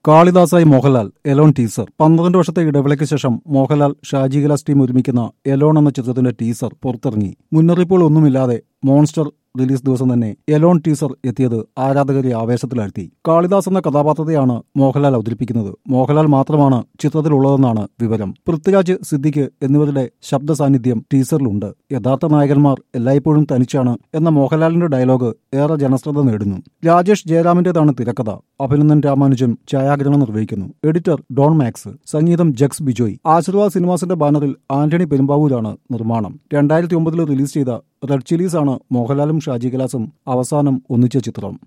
കാളിദാസായി Mohanlal Elon teaser പന്ത്രണ്ട് വർഷത്തെ ഇടവേളയ്ക്ക് ശേഷം മോഹൻലാൽ ഷാജി കലാസ് ടീം ഒരുമിക്കുന്ന എലോൺ എന്ന ചിത്രത്തിന്റെ ടീസർ പുറത്തിറങ്ങി മുന്നറിയിപ്പുകൾ ഒന്നുമില്ലാതെ മോൺസ്റ്റർ റിലീസ് ദിവസം തന്നെ എലോൺ ടീസർ എത്തിയത് ആരാധകരെ ആവേശത്തിലാഴ്ത്തി കാളിദാസ് എന്ന കഥാപാത്രത്തെയാണ് മോഹൻലാൽ അവതരിപ്പിക്കുന്നത് മോഹൻലാൽ മാത്രമാണ് ചിത്രത്തിലുള്ളതെന്നാണ് വിവരം പൃഥ്വിരാജ് സിദ്ദിഖ് എന്നിവരുടെ ശബ്ദ സാന്നിധ്യം ടീസറിലുണ്ട് യഥാർത്ഥ നായകന്മാർ എല്ലായ്പ്പോഴും തനിച്ചാണ് എന്ന മോഹൻലാലിന്റെ ഡയലോഗ് ഏറെ ജനശ്രദ്ധ നേടുന്നു രാജേഷ് ജയറാമിന്റേതാണ് തിരക്കഥ അഭിനന്ദൻ രാമാനുജൻ ഛായാഗ്രഹണം നിർവഹിക്കുന്നു എഡിറ്റർ ഡോൺ മാക്സ് സംഗീതം ജക്സ് ബിജോയ് ആശീർവാദ് സിനിമാസിന്റെ ബാനറിൽ ആന്റണി പെരുമ്പാവൂരാണ് നിർമ്മാണം രണ്ടായിരത്തി ഒമ്പതിൽ റിലീസ് ചെയ്ത റെഡ് ചില്ലീസ് ആണ് മോഹൻലാലും ഷാജി കലാസും അവസാനം ഒന്നിച്ച ചിത്രം